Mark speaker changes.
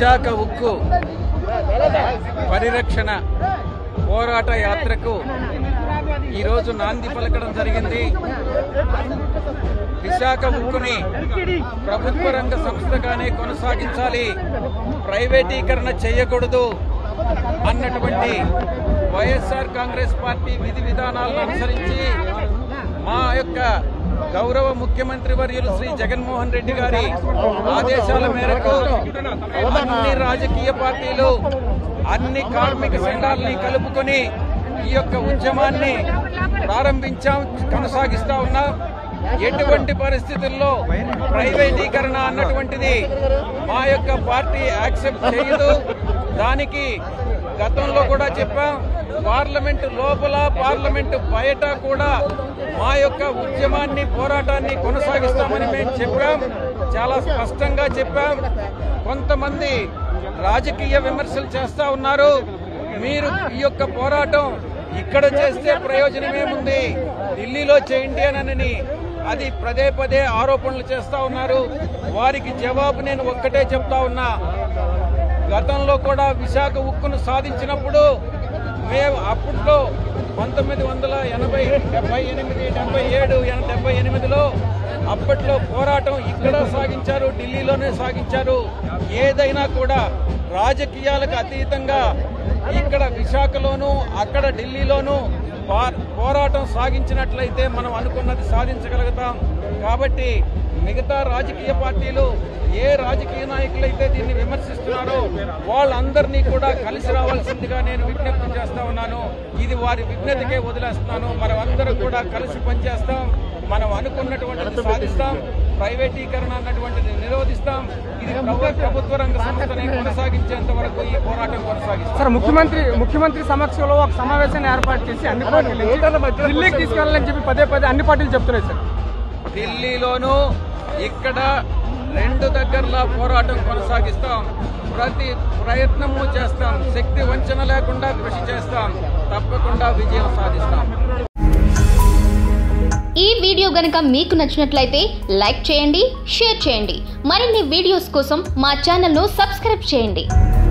Speaker 1: విశాఖ ఉక్కు పరిరక్షణ పోరాట యాత్రకు ఈరోజు నాంది పలకడం జరిగింది విశాఖ ఉక్కుని ప్రభుత్వ రంగ సంస్థగానే కొనసాగించాలి ప్రైవేటీకరణ చేయకూడదు అన్నటువంటి వైఎస్ఆర్ కాంగ్రెస్ పార్టీ విధి విధానాలను అనుసరించి మా యొక్క గౌరవ ముఖ్యమంత్రి వర్యులు శ్రీ జగన్మోహన్ రెడ్డి గారి ఆదేశాల మేరకు అన్ని రాజకీయ పార్టీలు అన్ని కార్మిక సంఘాలని కలుపుకొని ఈ యొక్క ఉద్యమాన్ని ప్రారంభించాం కొనసాగిస్తా ఉన్నాం ఎటువంటి పరిస్థితుల్లో ప్రైవేటీకరణ అన్నటువంటిది మా యొక్క పార్టీ యాక్సెప్ట్ చేయదు దానికి గతంలో కూడా చెప్పాం పార్లమెంటు లోపల పార్లమెంటు బయట కూడా మా యొక్క ఉద్యమాన్ని పోరాటాన్ని కొనసాగిస్తామని మేము చెప్పాం చాలా స్పష్టంగా చెప్పాం కొంతమంది రాజకీయ విమర్శలు చేస్తా ఉన్నారు మీరు ఈ యొక్క పోరాటం ఇక్కడ చేస్తే ప్రయోజనమేముంది ఢిల్లీలో చేయండి అని అది పదే పదే ఆరోపణలు చేస్తా ఉన్నారు వారికి జవాబు నేను ఒక్కటే చెప్తా ఉన్నా గతంలో కూడా విశాఖ ఉక్కును సాధించినప్పుడు మేము అప్పట్లో పంతొమ్మిది వందల ఎనభై డెబ్బై ఎనిమిది డెబ్బై ఏడు డెబ్బై ఎనిమిదిలో అప్పట్లో పోరాటం ఇక్కడ సాగించారు ఢిల్లీలోనే సాగించారు ఏదైనా కూడా రాజకీయాలకు అతీతంగా ఇక్కడ విశాఖలోను అక్కడ ఢిల్లీలోను పా- పోరాటం సాగించినట్లయితే మనం అనుకున్నది సాధించగలుగుతాం కాబట్టి మిగతా రాజకీయ పార్టీలు ఏ రాజకీయ నాయకులైతే దీన్ని విమర్శిస్తున్నారో వాళ్ళందరినీ కూడా కలిసి రావాల్సిందిగా నేను విజ్ఞప్తి చేస్తా ఉన్నాను ఇది వారి విజ్ఞతకే వదిలేస్తున్నాను మనం అందరం కూడా కలిసి పనిచేస్తాం మనం అనుకున్నటువంటిది సాధిస్తాం ప్రైవేటీకరణ అన్నటువంటిది నిరోధిస్తాం ఇది ప్రభు- ప్రభుత్వ రంగ సంస్థని కొనసాగించేంత వరకు ఈ పోరాటం కొనసాగిస్తాం
Speaker 2: సార్ ముఖ్యమంత్రి ముఖ్యమంత్రి సమక్షంలో ఒక సమావేశాన్ని ఏర్పాటు చేసి అన్ని పార్టీలు ఢిల్లీకి తీసుకెళ్ళాలని చెప్పి పదే పదే అన్ని పార్టీలు చెప్తున్నాయి సార్
Speaker 1: ఢిల్లీలోనూ ఇక్కడ రెండు దగ్గరలా పోరాటం కొనసాగిస్తాం ప్రతి ప్రయత్నము చేస్తాం శక్తి వంచన లేకుండా కృషి చేస్తాం తప్పకుండా విజయం సాధిస్తాం
Speaker 3: ఈ వీడియో గనుక మీకు నచ్చినట్లయితే లైక్ చేయండి షేర్ చేయండి మరిన్ని వీడియోస్ కోసం మా ఛానల్ను సబ్స్క్రైబ్ చేయండి